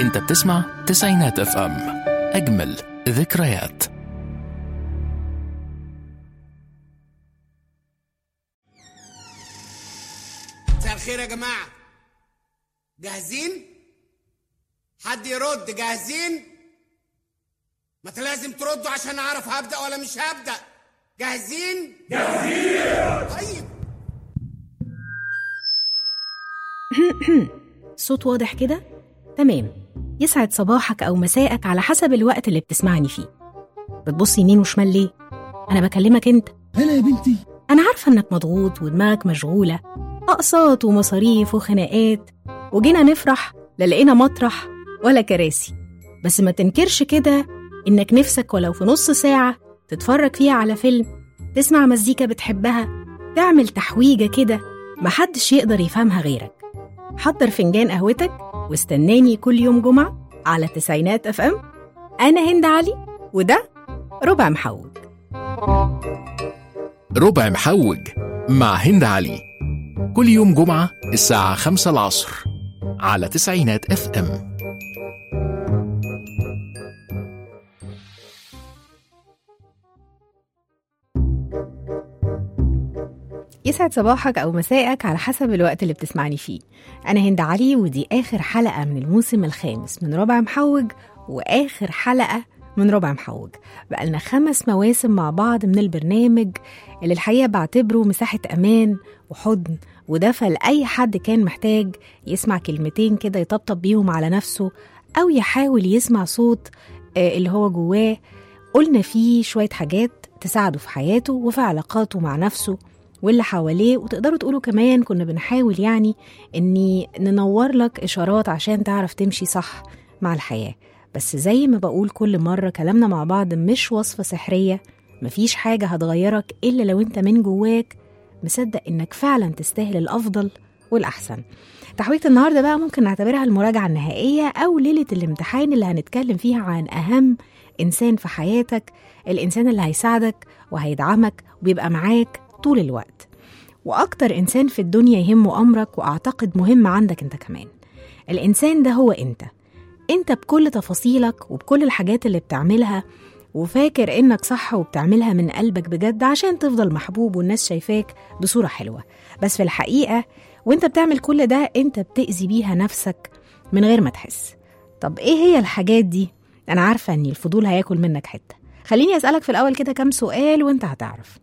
انت بتسمع تسعينات اف ام اجمل ذكريات مساء الخير يا جماعة جاهزين؟ حد يرد جاهزين؟ ما انت لازم تردوا عشان اعرف هبدأ ولا مش هبدأ جاهزين؟ جاهزين طيب صوت واضح كده؟ تمام يسعد صباحك أو مساءك على حسب الوقت اللي بتسمعني فيه بتبص يمين وشمال ليه؟ أنا بكلمك أنت هلا يا بنتي أنا عارفة إنك مضغوط ودماغك مشغولة أقساط ومصاريف وخناقات وجينا نفرح لا لقينا مطرح ولا كراسي بس ما تنكرش كده إنك نفسك ولو في نص ساعة تتفرج فيها على فيلم تسمع مزيكا بتحبها تعمل تحويجة كده محدش يقدر يفهمها غيرك حضر فنجان قهوتك واستناني كل يوم جمعة على تسعينات اف ام أنا هند علي وده ربع محوج ربع محوج مع هند علي كل يوم جمعة الساعة خمسة العصر على تسعينات اف ام يسعد صباحك أو مساءك على حسب الوقت اللي بتسمعني فيه أنا هند علي ودي آخر حلقة من الموسم الخامس من ربع محوج وآخر حلقة من ربع محوج بقالنا خمس مواسم مع بعض من البرنامج اللي الحقيقة بعتبره مساحة أمان وحضن ودفى لأي حد كان محتاج يسمع كلمتين كده يطبطب بيهم على نفسه أو يحاول يسمع صوت آه، اللي هو جواه قلنا فيه شوية حاجات تساعده في حياته وفي علاقاته مع نفسه واللي حواليه وتقدروا تقولوا كمان كنا بنحاول يعني اني ننور لك اشارات عشان تعرف تمشي صح مع الحياه بس زي ما بقول كل مره كلامنا مع بعض مش وصفه سحريه مفيش حاجه هتغيرك الا لو انت من جواك مصدق انك فعلا تستاهل الافضل والاحسن تحويلة النهارده بقى ممكن نعتبرها المراجعه النهائيه او ليله الامتحان اللي هنتكلم فيها عن اهم انسان في حياتك الانسان اللي هيساعدك وهيدعمك وبيبقى معاك طول الوقت واكتر انسان في الدنيا يهمه امرك واعتقد مهم عندك انت كمان الانسان ده هو انت انت بكل تفاصيلك وبكل الحاجات اللي بتعملها وفاكر انك صح وبتعملها من قلبك بجد عشان تفضل محبوب والناس شايفاك بصورة حلوة بس في الحقيقة وانت بتعمل كل ده انت بتأذي بيها نفسك من غير ما تحس طب ايه هي الحاجات دي انا عارفة ان الفضول هياكل منك حتة خليني اسألك في الاول كده كام سؤال وانت هتعرف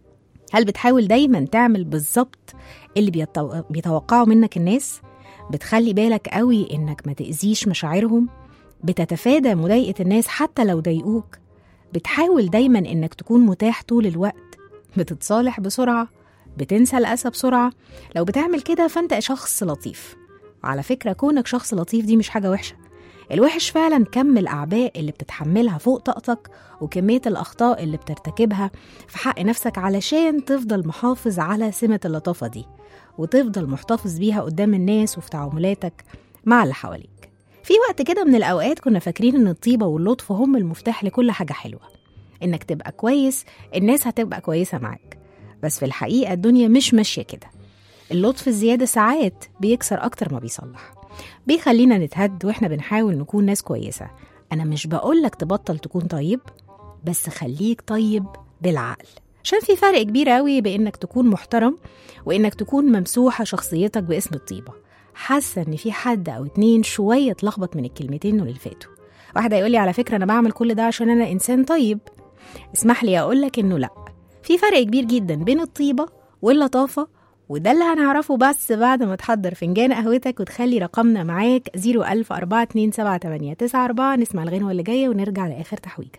هل بتحاول دايما تعمل بالظبط اللي بيتو... بيتوقعوا منك الناس بتخلي بالك قوي انك ما تأذيش مشاعرهم بتتفادى مضايقة الناس حتى لو ضايقوك بتحاول دايما انك تكون متاح طول الوقت بتتصالح بسرعة بتنسى الأسى بسرعة لو بتعمل كده فانت شخص لطيف وعلى فكرة كونك شخص لطيف دي مش حاجة وحشة الوحش فعلا كم الأعباء اللي بتتحملها فوق طاقتك وكمية الأخطاء اللي بترتكبها في حق نفسك علشان تفضل محافظ على سمة اللطافة دي وتفضل محتفظ بيها قدام الناس وفي تعاملاتك مع اللي حواليك في وقت كده من الأوقات كنا فاكرين إن الطيبة واللطف هم المفتاح لكل حاجة حلوة إنك تبقى كويس الناس هتبقى كويسة معاك بس في الحقيقة الدنيا مش ماشية كده اللطف الزيادة ساعات بيكسر أكتر ما بيصلح بيخلينا نتهد واحنا بنحاول نكون ناس كويسة أنا مش بقولك تبطل تكون طيب بس خليك طيب بالعقل عشان في فرق كبير قوي بإنك تكون محترم وإنك تكون ممسوحة شخصيتك باسم الطيبة حاسة إن في حد أو اتنين شوية اتلخبط من الكلمتين اللي فاتوا واحد هيقول لي على فكرة أنا بعمل كل ده عشان أنا إنسان طيب اسمح لي أقولك إنه لأ في فرق كبير جدا بين الطيبة واللطافة وده اللي هنعرفه بس بعد ما تحضر فنجان قهوتك وتخلي رقمنا معاك 010427894 نسمع الغنوة اللي جاية ونرجع لآخر تحويجة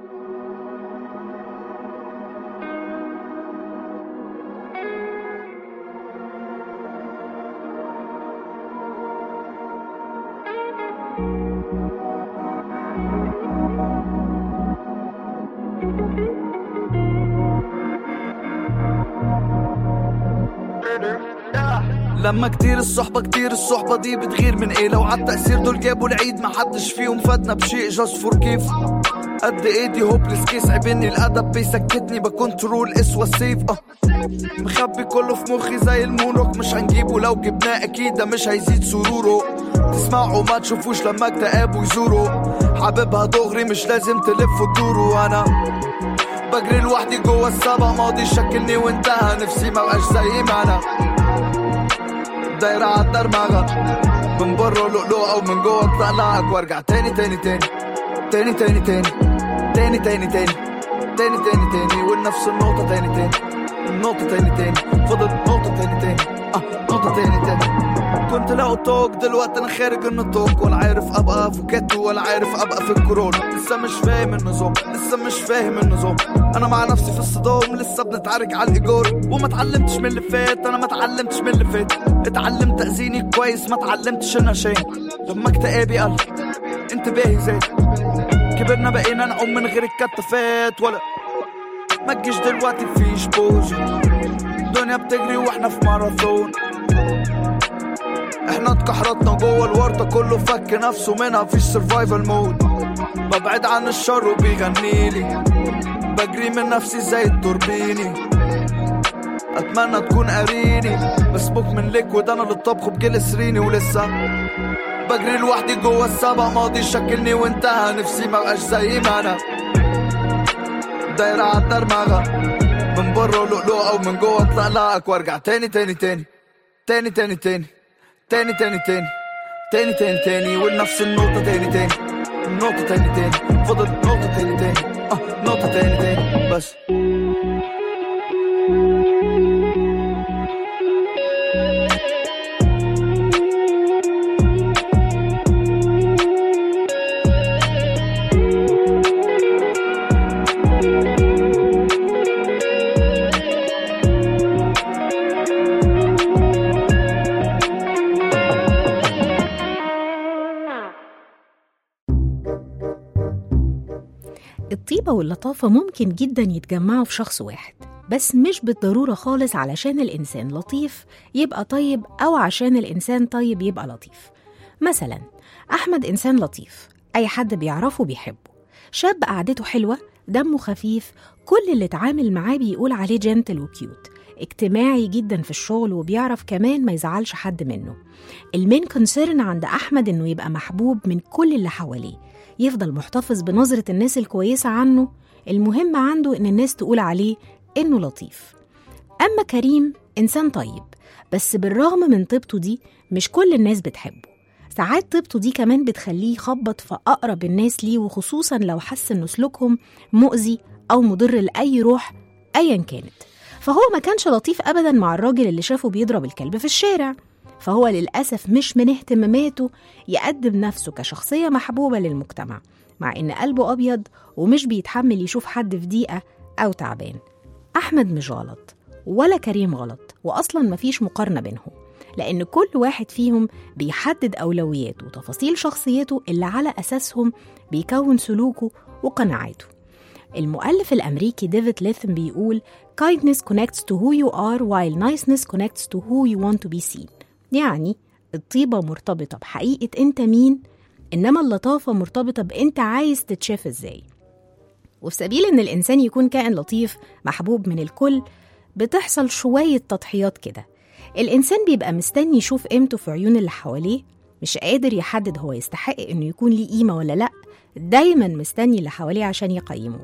لما كتير الصحبة كتير الصحبة دي بتغير من ايه لو عالتأثير دول جابوا العيد ما حدش فيهم فادنا بشيء جاست فور كيف قد ايدي هوبلس كيس عيبني الادب بيسكتني بكنترول اسوى السيف اه مخبي كله في مخي زي المونروك مش هنجيبه لو جبناه اكيد ده مش هيزيد سروره تسمعوا ما تشوفوش لما اكتئابه يزوره حاببها دغري مش لازم تلف وتدوروا انا بجري لوحدي جوه السبق ماضي شكلني وانتهى نفسي ما بقاش زي ما انا دايرة على الدرمغة من بره لؤلؤة ومن جوه اطلعك وارجع تاني تاني تاني تاني تاني تاني تاني تاني تاني تاني تاني تاني ونفس النقطة تاني تاني النقطة تاني تاني فضلت نقطة تاني تاني اه نقطة تاني تاني كنت لاقو توك دلوقتي انا خارج النطاق ولا عارف ابقى افوكاتو ولا عارف ابقى في الكورونا لسه مش فاهم النظام لسه مش فاهم النظام انا مع نفسي في الصدام لسه بنتعارك على الايجار وما اتعلمتش من اللي فات انا ما اتعلمتش من اللي فات اتعلمت تأذيني كويس ما اتعلمتش ان عشان لما اكتئابي قل انتباهي زاد كبرنا بقينا نعوم من غير الكتافات ولا ما تجيش دلوقتي فيش بوز الدنيا بتجري واحنا في ماراثون احنا اتكحرتنا جوه الورطة كله فك نفسه منها فيش سرفايفل مود ببعد عن الشر وبيغنيلي بجري من نفسي زي التوربيني اتمنى تكون قاريني بسبوك من ليكويد انا للطبخ بجلسريني ولسه بجري لوحدي جوه السبق ماضي شكلني وانتهى نفسي ما بقاش زي ما انا دايرة على الدرمغة من بره لؤلؤة ومن جوه اطلعك وارجع تاني تاني تاني تاني تاني تاني تاني تاني تاني تاني تاني تاني ونفس النقطة تاني تاني النقطة تاني تاني فضلت نقطة تاني تاني اه نقطة تاني تاني بس الطيبة واللطافة ممكن جدا يتجمعوا في شخص واحد بس مش بالضرورة خالص علشان الإنسان لطيف يبقى طيب أو عشان الإنسان طيب يبقى لطيف مثلا أحمد إنسان لطيف أي حد بيعرفه بيحبه شاب قعدته حلوة دمه خفيف كل اللي اتعامل معاه بيقول عليه جنتل وكيوت اجتماعي جدا في الشغل وبيعرف كمان ما يزعلش حد منه المين كونسيرن عند أحمد إنه يبقى محبوب من كل اللي حواليه يفضل محتفظ بنظرة الناس الكويسة عنه المهم عنده إن الناس تقول عليه إنه لطيف أما كريم إنسان طيب بس بالرغم من طيبته دي مش كل الناس بتحبه ساعات طيبته دي كمان بتخليه يخبط في أقرب الناس ليه وخصوصا لو حس إن سلوكهم مؤذي أو مضر لأي روح أيا كانت فهو ما كانش لطيف أبدا مع الراجل اللي شافه بيضرب الكلب في الشارع فهو للأسف مش من اهتماماته يقدم نفسه كشخصية محبوبة للمجتمع مع إن قلبه أبيض ومش بيتحمل يشوف حد في ضيقة أو تعبان أحمد مش غلط ولا كريم غلط وأصلا مفيش مقارنة بينهم لأن كل واحد فيهم بيحدد أولوياته وتفاصيل شخصيته اللي على أساسهم بيكون سلوكه وقناعاته المؤلف الأمريكي ديفيد ليثم بيقول kindness connects to who you are while niceness connects to who you want to be seen يعني الطيبة مرتبطة بحقيقة أنت مين إنما اللطافة مرتبطة بأنت عايز تتشاف إزاي وفي سبيل إن الإنسان يكون كائن لطيف محبوب من الكل بتحصل شوية تضحيات كده الإنسان بيبقى مستني يشوف قيمته في عيون اللي حواليه مش قادر يحدد هو يستحق إنه يكون ليه قيمة ولا لأ دايما مستني اللي حواليه عشان يقيموه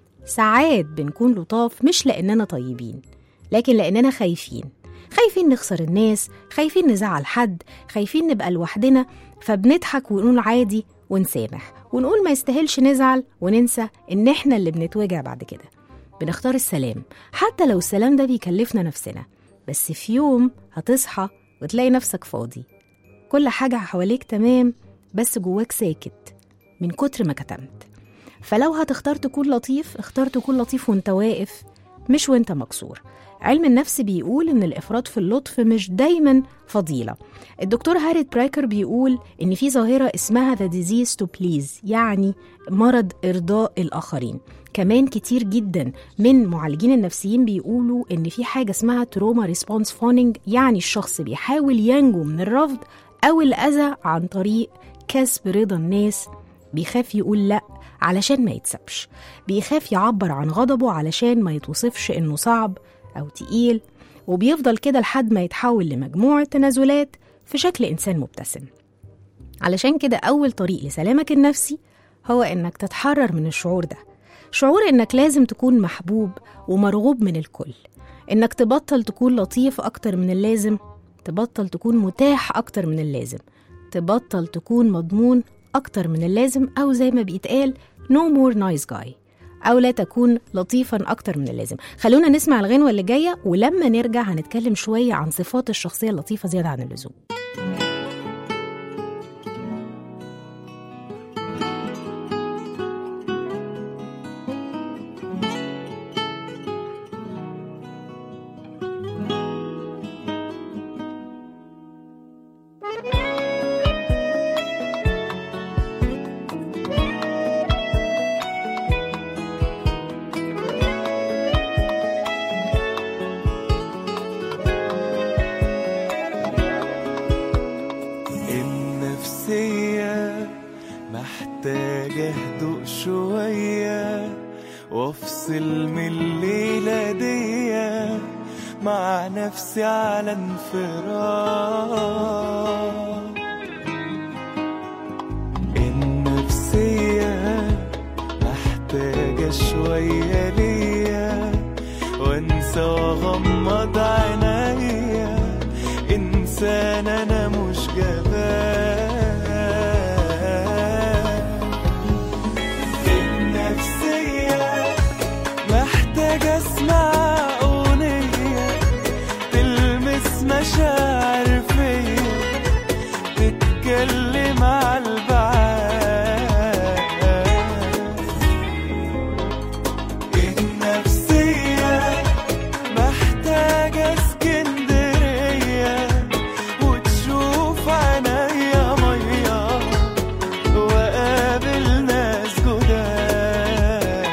ساعات بنكون لطاف مش لأننا طيبين لكن لأننا خايفين خايفين نخسر الناس خايفين نزعل حد خايفين نبقى لوحدنا فبنضحك ونقول عادي ونسامح ونقول ما يستاهلش نزعل وننسى إن إحنا اللي بنتوجع بعد كده بنختار السلام حتى لو السلام ده بيكلفنا نفسنا بس في يوم هتصحى وتلاقي نفسك فاضي كل حاجة حواليك تمام بس جواك ساكت من كتر ما كتمت فلو هتختار تكون لطيف اختار تكون لطيف وانت واقف مش وانت مكسور علم النفس بيقول ان الافراط في اللطف مش دايما فضيله الدكتور هاريت برايكر بيقول ان في ظاهره اسمها the disease to please يعني مرض ارضاء الاخرين كمان كتير جدا من معالجين النفسيين بيقولوا ان في حاجه اسمها تروما ريسبونس فونينج يعني الشخص بيحاول ينجو من الرفض او الاذى عن طريق كسب رضا الناس بيخاف يقول لا علشان ما يتسبش بيخاف يعبر عن غضبه علشان ما يتوصفش إنه صعب أو تقيل وبيفضل كده لحد ما يتحول لمجموعة تنازلات في شكل إنسان مبتسم علشان كده أول طريق لسلامك النفسي هو إنك تتحرر من الشعور ده شعور إنك لازم تكون محبوب ومرغوب من الكل إنك تبطل تكون لطيف أكتر من اللازم تبطل تكون متاح أكتر من اللازم تبطل تكون مضمون أكتر من اللازم أو زي ما بيتقال no more nice guy أو لا تكون لطيفا أكتر من اللازم خلونا نسمع الغنوة اللي جاية ولما نرجع هنتكلم شوية عن صفات الشخصية اللطيفة زيادة عن اللزوم النفسية محتاجة هدوء شوية وافصل من الليلة دي مع نفسي على انفراد النفسية محتاجة شوية ليا وانسى واغمض عينيا انسان انا مش جبان النفسية محتاجة اسمع اغنية تلمس مشاعر فيا تتكلم على البعاد النفسية محتاجة اسكندرية وتشوف عينيا مية وقابل ناس جداد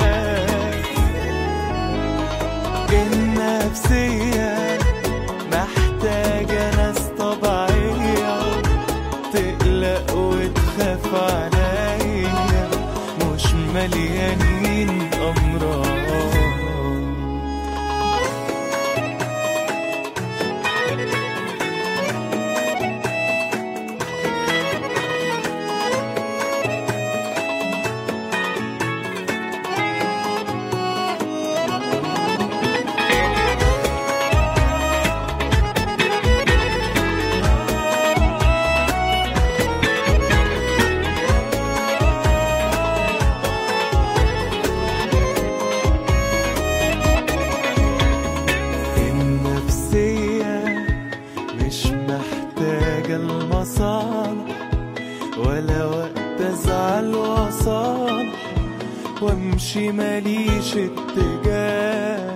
النفسية محتاجة ناس طبيعية تقلق وتخاف عليا مش مليانين أمراض النفسية مش محتاجة المصالح ولا وقت ازعل واصالح وامشي ماليش اتجاه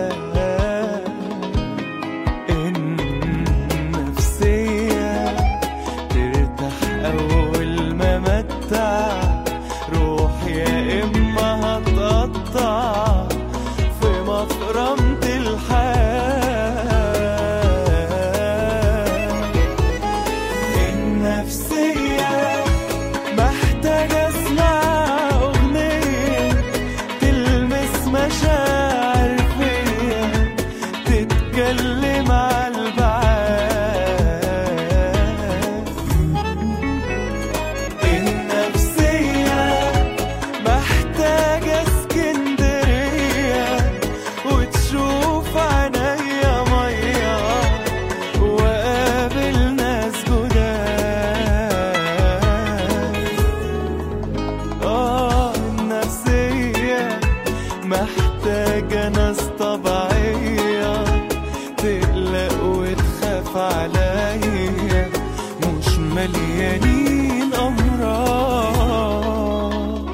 النفسية ترتاح أول ما متع روح يا إما هتقطع في مفرمة الحياة النفسية محتاجة اسمع أغنية تلمس مشاعر فيا تتكلم على البعاد النفسية محتاجة اسكندرية وتشوف عينيا مية وقابل ناس جداد اه النفسية محتاجة ناس طبيعية تقلق وتخاف عليا مش مليانين أمراض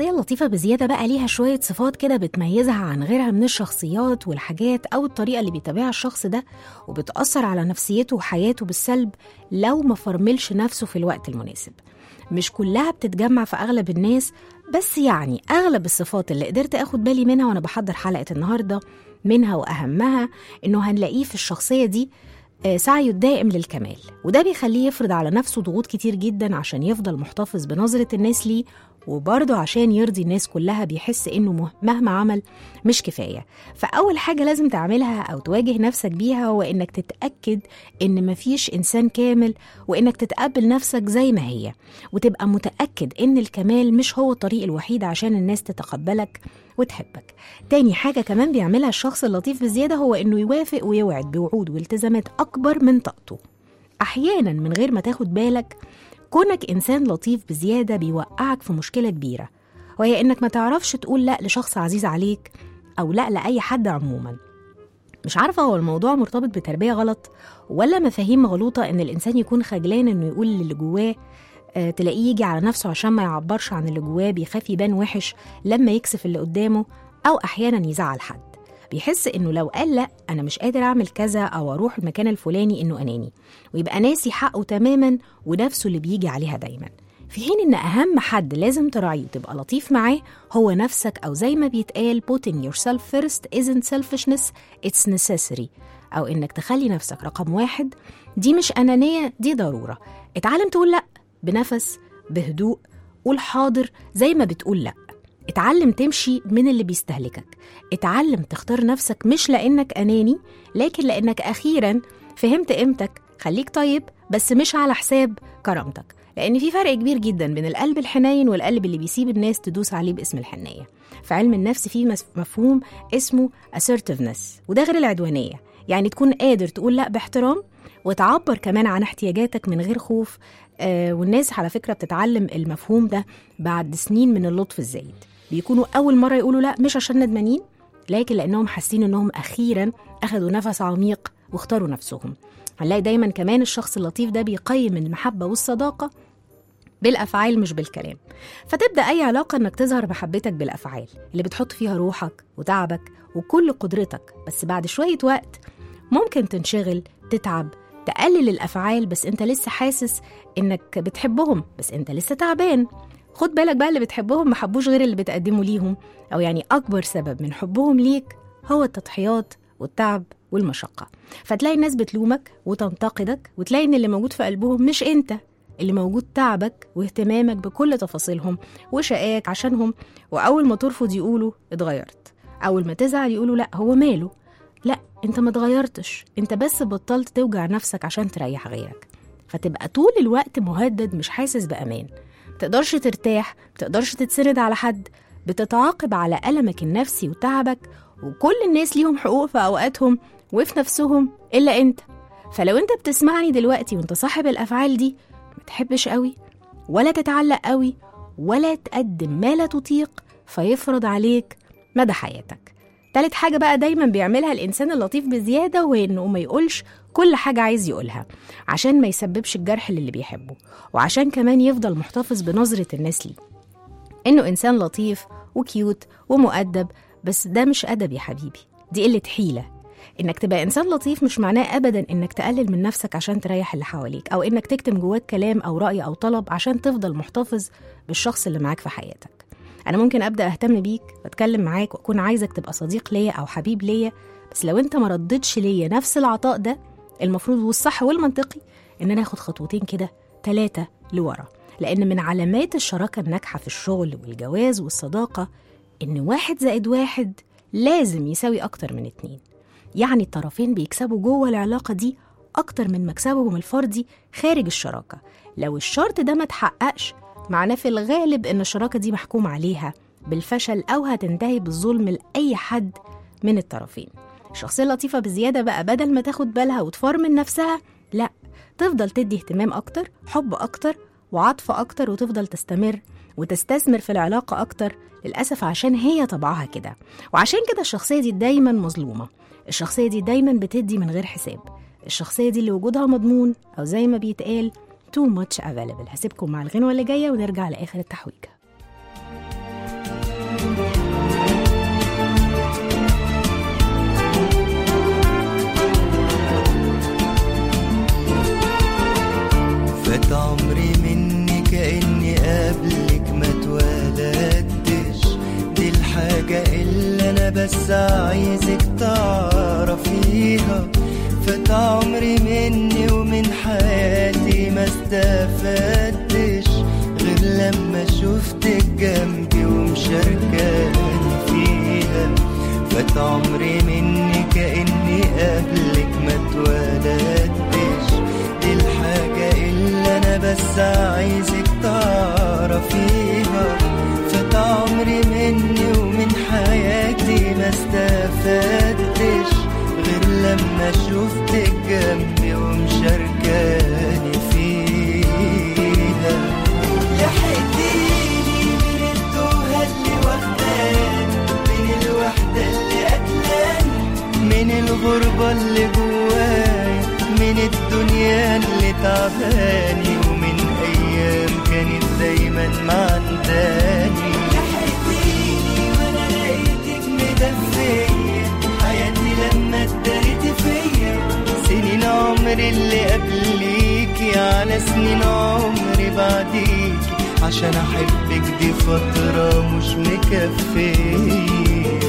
الشخصية اللطيفة بزيادة بقى ليها شوية صفات كده بتميزها عن غيرها من الشخصيات والحاجات أو الطريقة اللي بيتابعها الشخص ده وبتأثر على نفسيته وحياته بالسلب لو ما فرملش نفسه في الوقت المناسب مش كلها بتتجمع في أغلب الناس بس يعني أغلب الصفات اللي قدرت أخد بالي منها وأنا بحضر حلقة النهاردة منها وأهمها إنه هنلاقيه في الشخصية دي آه، سعيه الدائم للكمال وده بيخليه يفرض على نفسه ضغوط كتير جدا عشان يفضل محتفظ بنظرة الناس ليه وبرضه عشان يرضي الناس كلها بيحس انه مه- مهما عمل مش كفايه فاول حاجه لازم تعملها او تواجه نفسك بيها هو انك تتاكد ان مفيش انسان كامل وانك تتقبل نفسك زي ما هي وتبقى متاكد ان الكمال مش هو الطريق الوحيد عشان الناس تتقبلك وتحبك تاني حاجه كمان بيعملها الشخص اللطيف بزياده هو انه يوافق ويوعد بوعود والتزامات اكبر من طاقته احيانا من غير ما تاخد بالك كونك انسان لطيف بزياده بيوقعك في مشكله كبيره وهي انك ما تعرفش تقول لا لشخص عزيز عليك او لا لاي حد عموما مش عارفه هو الموضوع مرتبط بتربيه غلط ولا مفاهيم مغلوطه ان الانسان يكون خجلان انه يقول اللي جواه آه، تلاقيه يجي على نفسه عشان ما يعبرش عن اللي جواه بيخاف يبان وحش لما يكسف اللي قدامه او احيانا يزعل حد بيحس انه لو قال لا انا مش قادر اعمل كذا او اروح المكان الفلاني انه اناني ويبقى ناسي حقه تماما ونفسه اللي بيجي عليها دايما في حين ان اهم حد لازم تراعيه وتبقى لطيف معاه هو نفسك او زي ما بيتقال putting yourself first isn't selfishness it's necessary او انك تخلي نفسك رقم واحد دي مش انانيه دي ضروره اتعلم تقول لا بنفس بهدوء قول حاضر زي ما بتقول لا اتعلم تمشي من اللي بيستهلكك اتعلم تختار نفسك مش لانك اناني لكن لانك اخيرا فهمت قيمتك خليك طيب بس مش على حساب كرامتك لان في فرق كبير جدا بين القلب الحنين والقلب اللي بيسيب الناس تدوس عليه باسم الحنيه في علم النفس في مس- مفهوم اسمه assertiveness وده غير العدوانيه يعني تكون قادر تقول لا باحترام وتعبر كمان عن احتياجاتك من غير خوف آه والناس على فكره بتتعلم المفهوم ده بعد سنين من اللطف الزايد بيكونوا اول مره يقولوا لا مش عشان ندمانين لكن لانهم حاسين انهم اخيرا اخذوا نفس عميق واختاروا نفسهم هنلاقي دايما كمان الشخص اللطيف ده بيقيم المحبه والصداقه بالافعال مش بالكلام فتبدا اي علاقه انك تظهر محبتك بالافعال اللي بتحط فيها روحك وتعبك وكل قدرتك بس بعد شويه وقت ممكن تنشغل تتعب تقلل الافعال بس انت لسه حاسس انك بتحبهم بس انت لسه تعبان خد بالك بقى اللي بتحبهم ما حبوش غير اللي بتقدمه ليهم او يعني اكبر سبب من حبهم ليك هو التضحيات والتعب والمشقه فتلاقي الناس بتلومك وتنتقدك وتلاقي ان اللي موجود في قلبهم مش انت اللي موجود تعبك واهتمامك بكل تفاصيلهم وشقاك عشانهم واول ما ترفض يقولوا اتغيرت اول ما تزعل يقولوا لا هو ماله لا انت ما اتغيرتش انت بس بطلت توجع نفسك عشان تريح غيرك فتبقى طول الوقت مهدد مش حاسس بامان متقدرش ترتاح متقدرش تتسند على حد بتتعاقب على ألمك النفسي وتعبك وكل الناس ليهم حقوق في أوقاتهم وفي نفسهم إلا أنت فلو أنت بتسمعني دلوقتي وأنت صاحب الأفعال دي ما تحبش قوي ولا تتعلق قوي ولا تقدم ما لا تطيق فيفرض عليك مدى حياتك تالت حاجة بقى دايما بيعملها الإنسان اللطيف بزيادة وهي إنه ما يقولش كل حاجة عايز يقولها عشان ما يسببش الجرح للي بيحبه وعشان كمان يفضل محتفظ بنظرة الناس ليه إنه إنسان لطيف وكيوت ومؤدب بس ده مش أدب يا حبيبي دي قلة حيلة إنك تبقى إنسان لطيف مش معناه أبدا إنك تقلل من نفسك عشان تريح اللي حواليك أو إنك تكتم جواك كلام أو رأي أو طلب عشان تفضل محتفظ بالشخص اللي معاك في حياتك أنا ممكن أبدأ أهتم بيك وأتكلم معاك وأكون عايزك تبقى صديق ليا أو حبيب ليا بس لو أنت ما ردتش ليا نفس العطاء ده المفروض والصح والمنطقي إن أنا آخد خطوتين كده ثلاثة لورا لأن من علامات الشراكة الناجحة في الشغل والجواز والصداقة إن واحد زائد واحد لازم يساوي أكتر من اتنين يعني الطرفين بيكسبوا جوه العلاقة دي أكتر من مكسبهم الفردي خارج الشراكة لو الشرط ده ما اتحققش معناه في الغالب إن الشراكة دي محكوم عليها بالفشل أو هتنتهي بالظلم لأي حد من الطرفين الشخصية اللطيفة بزيادة بقى بدل ما تاخد بالها وتفرمل نفسها لا تفضل تدي اهتمام أكتر حب أكتر وعطف أكتر وتفضل تستمر وتستثمر في العلاقة أكتر للأسف عشان هي طبعها كده وعشان كده الشخصية دي دايما مظلومة الشخصية دي دايما بتدي من غير حساب الشخصية دي اللي وجودها مضمون أو زي ما بيتقال too much available هسيبكم مع الغنوة اللي جاية ونرجع لآخر التحويجة فات عمري مني كأني قبلك ما اتولدتش دي الحاجة اللي أنا بس عايزك تعرفيها فات عمري مني ومن حياتي ما استفدتش غير لما شفتك جنبي ومشاركاني فيها فات عمري مني كأني قبلك ما اتولدتش دي الحاجة اللي أنا بس عايزك تعرفيها فات عمري مني ومن حياتي ما استفدتش غير لما شفتك جنبي ومشاركاني فيها لحقتيني من التوهة اللي واخداني من الوحدة اللي قتلاني من الغربة اللي جوايا من الدنيا اللي تعباني ومن أيام كانت دايما معنداني لحقتيني وأنا لقيتك مدفية حياتي لما اتدارت فيا سنين عمري اللي قبليكي على سنين عمري بعديكي عشان أحبك دي فترة مش مكفية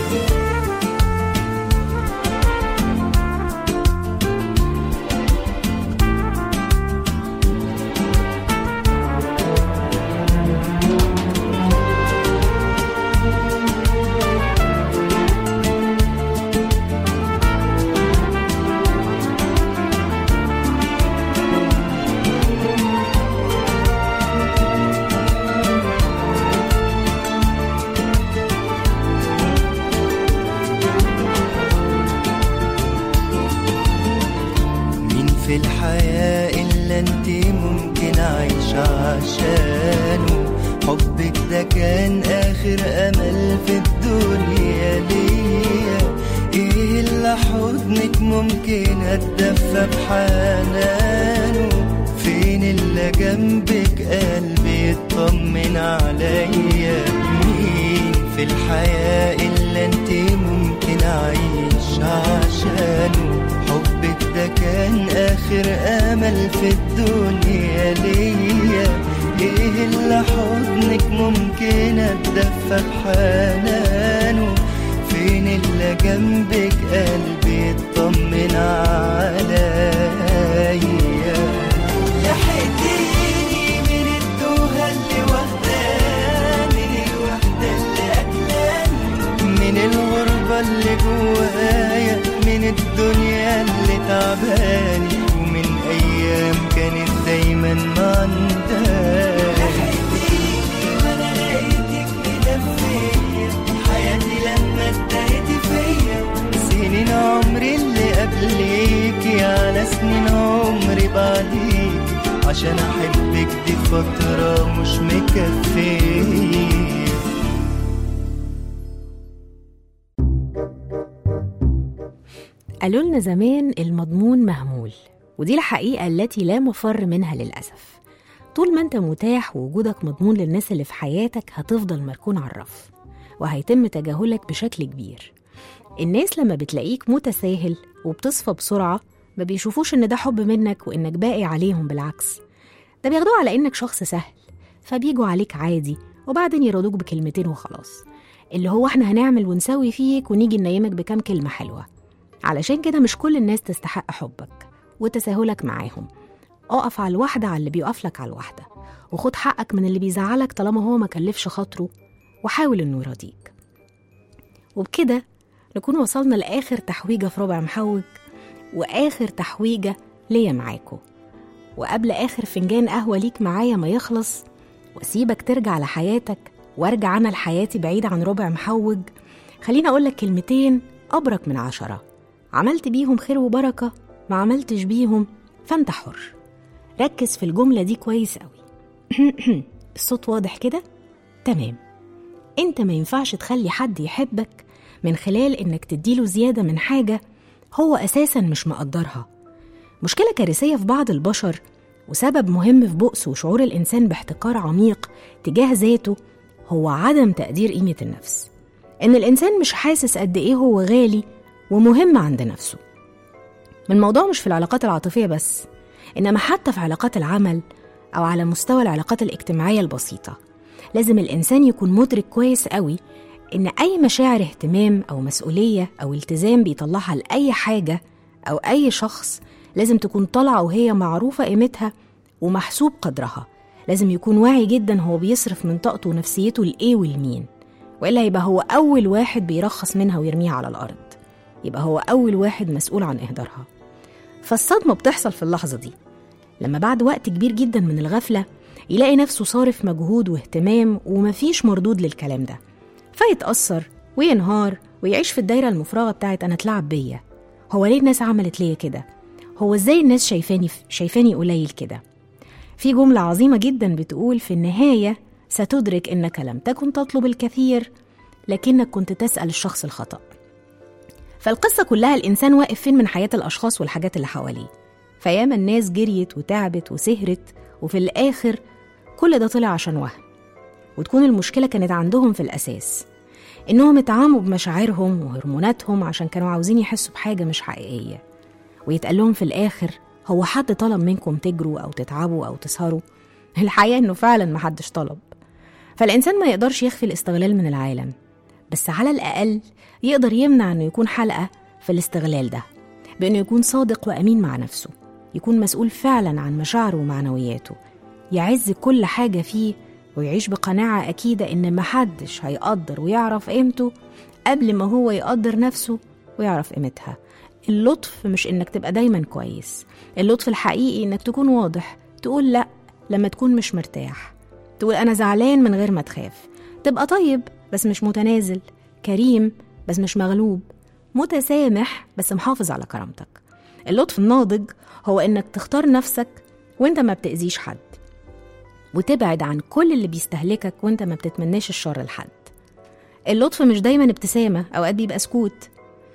مين في الحياة إلا انت ممكن أعيش عشانه حبك ده كان آخر أمل في الدنيا ليا إيه اللي حضنك ممكن أتدفى بحنانه فين اللي جنبك قلبي يطمن عليا مين في الحياة إلا انت ممكن أعيش عشانه حبك ده كان آخر أمل في الدنيا ليا إيه اللي حضنك ممكن أتدفى بحنانه فين اللي جنبك قلبي يطمن عليا لحقتيني من التوهة اللي واخداني من الوحدة اللي قتلاني من الغربة اللي جوايا من الدنيا اللي تعباني ومن أيام كانت دايما معنداني وأنا لقيتك مدفية حياتي لما اتدارت فيا سنين عمري اللي قبليكي على سنين عمري بعديكي عشان أحبك دي فترة مش مكفية قالوا لنا زمان المضمون مهمول ودي الحقيقة التي لا مفر منها للأسف طول ما انت متاح ووجودك مضمون للناس اللي في حياتك هتفضل مركون على الرف وهيتم تجاهلك بشكل كبير الناس لما بتلاقيك متساهل وبتصفى بسرعة ما بيشوفوش ان ده حب منك وانك باقي عليهم بالعكس ده بياخدوه على انك شخص سهل فبيجوا عليك عادي وبعدين يرضوك بكلمتين وخلاص اللي هو احنا هنعمل ونسوي فيك ونيجي ننيمك بكام كلمة حلوة علشان كده مش كل الناس تستحق حبك وتساهلك معاهم اقف على الواحدة على اللي بيقف لك على الواحدة وخد حقك من اللي بيزعلك طالما هو ما كلفش خاطره وحاول انه يراضيك وبكده نكون وصلنا لآخر تحويجة في ربع محوج وآخر تحويجة ليا معاكو وقبل آخر فنجان قهوة ليك معايا ما يخلص وأسيبك ترجع لحياتك وارجع أنا لحياتي بعيد عن ربع محوج خليني أقولك كلمتين أبرك من عشرة عملت بيهم خير وبركة ما عملتش بيهم فأنت حر ركز في الجملة دي كويس قوي الصوت واضح كده؟ تمام انت ما ينفعش تخلي حد يحبك من خلال انك تديله زيادة من حاجة هو أساسا مش مقدرها مشكلة كارثية في بعض البشر وسبب مهم في بؤس وشعور الإنسان باحتقار عميق تجاه ذاته هو عدم تقدير قيمة النفس إن الإنسان مش حاسس قد إيه هو غالي ومهم عند نفسه الموضوع مش في العلاقات العاطفية بس إنما حتى في علاقات العمل أو على مستوى العلاقات الاجتماعية البسيطة لازم الإنسان يكون مدرك كويس قوي إن أي مشاعر اهتمام أو مسؤولية أو التزام بيطلعها لأي حاجة أو أي شخص لازم تكون طالعة وهي معروفة قيمتها ومحسوب قدرها لازم يكون واعي جدا هو بيصرف من طاقته ونفسيته لإيه والمين وإلا يبقى هو أول واحد بيرخص منها ويرميها على الأرض يبقى هو أول واحد مسؤول عن إهدارها فالصدمة بتحصل في اللحظة دي لما بعد وقت كبير جدا من الغفلة يلاقي نفسه صارف مجهود واهتمام ومفيش مردود للكلام ده فيتأثر وينهار ويعيش في الدايرة المفرغة بتاعت أنا اتلعب بيا هو ليه الناس عملت ليا كده؟ هو ازاي الناس شايفاني شايفاني قليل كده؟ في جملة عظيمة جدا بتقول في النهاية ستدرك إنك لم تكن تطلب الكثير لكنك كنت تسأل الشخص الخطأ فالقصة كلها الإنسان واقف فين من حياة الأشخاص والحاجات اللي حواليه فياما الناس جريت وتعبت وسهرت وفي الآخر كل ده طلع عشان وهم وتكون المشكلة كانت عندهم في الأساس إنهم اتعاموا بمشاعرهم وهرموناتهم عشان كانوا عاوزين يحسوا بحاجة مش حقيقية ويتقال لهم في الآخر هو حد طلب منكم تجروا أو تتعبوا أو تسهروا الحقيقة إنه فعلا محدش طلب فالإنسان ما يقدرش يخفي الاستغلال من العالم بس على الأقل يقدر يمنع إنه يكون حلقة في الاستغلال ده بإنه يكون صادق وأمين مع نفسه يكون مسؤول فعلا عن مشاعره ومعنوياته يعز كل حاجة فيه ويعيش بقناعة أكيدة إن محدش هيقدر ويعرف قيمته قبل ما هو يقدر نفسه ويعرف قيمتها اللطف مش إنك تبقى دايما كويس اللطف الحقيقي إنك تكون واضح تقول لأ لما تكون مش مرتاح تقول أنا زعلان من غير ما تخاف تبقى طيب بس مش متنازل كريم بس مش مغلوب متسامح بس محافظ على كرامتك اللطف الناضج هو إنك تختار نفسك وإنت ما بتأذيش حد وتبعد عن كل اللي بيستهلكك وإنت ما بتتمناش الشر لحد اللطف مش دايما ابتسامة أوقات بيبقى سكوت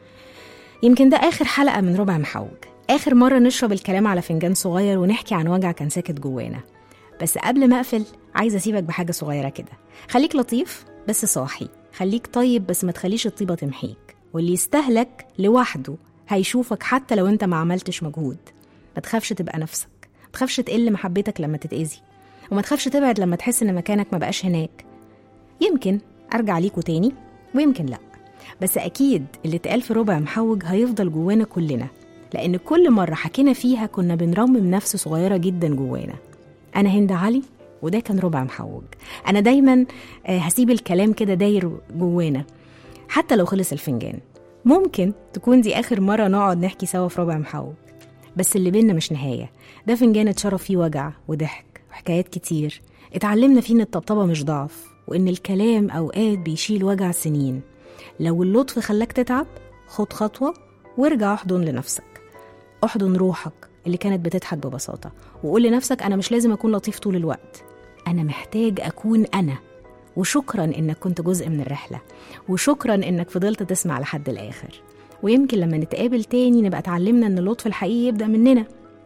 يمكن ده آخر حلقة من ربع محوج آخر مرة نشرب الكلام على فنجان صغير ونحكي عن وجع كان ساكت جوانا بس قبل ما أقفل عايزة أسيبك بحاجة صغيرة كده خليك لطيف بس صاحي خليك طيب بس ما تخليش الطيبة تمحيك واللي يستهلك لوحده هيشوفك حتى لو انت ما عملتش مجهود ما تخافش تبقى نفسك ما تخافش تقل محبتك لما تتأذي وما تخافش تبعد لما تحس ان مكانك ما بقاش هناك يمكن ارجع ليكوا تاني ويمكن لا بس اكيد اللي اتقال في ربع محوج هيفضل جوانا كلنا لان كل مره حكينا فيها كنا بنرمم نفس صغيره جدا جوانا انا هند علي وده كان ربع محوج انا دايما آه، هسيب الكلام كده داير جوانا حتى لو خلص الفنجان ممكن تكون دي اخر مره نقعد نحكي سوا في ربع محوج بس اللي بينا مش نهايه ده فنجان اتشرب فيه وجع وضحك وحكايات كتير اتعلمنا فيه ان الطبطبه مش ضعف وان الكلام اوقات بيشيل وجع سنين لو اللطف خلاك تتعب خد خطوه وارجع احضن لنفسك احضن روحك اللي كانت بتضحك ببساطه وقول لنفسك انا مش لازم اكون لطيف طول الوقت انا محتاج اكون انا وشكرا انك كنت جزء من الرحله وشكرا انك فضلت تسمع لحد الاخر ويمكن لما نتقابل تاني نبقى اتعلمنا ان اللطف الحقيقي يبدا مننا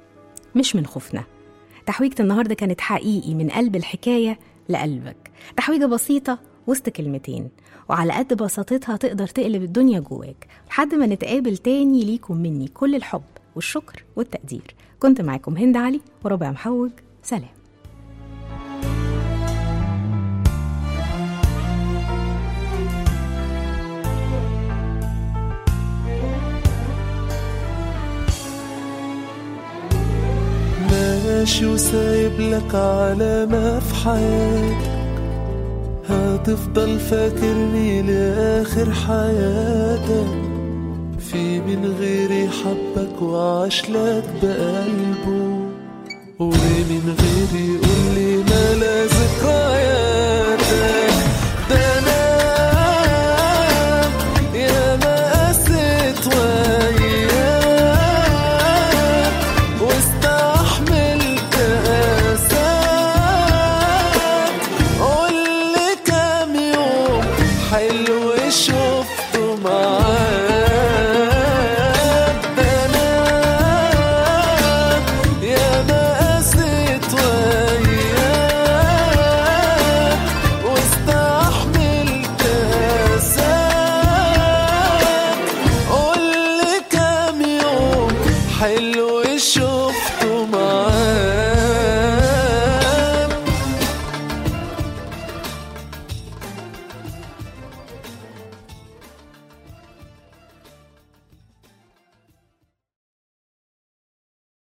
مش من خوفنا تحويجة النهاردة كانت حقيقي من قلب الحكاية لقلبك تحويجة بسيطة وسط كلمتين وعلى قد بساطتها تقدر تقلب الدنيا جواك لحد ما نتقابل تاني ليكم مني كل الحب والشكر والتقدير كنت معاكم هند علي وربع محوج سلام ماشي وسايب لك علامة في حياتك هتفضل فاكرني لآخر حياتك في من غيري حبك وعاش لك بقلبه ومن غيري يقولي ملا ذكرياتك ده انا يا ما قست وياك واستحملت قاساك قولي كام يوم حلو شفته معاك ده انا يا ما قست وياك حلو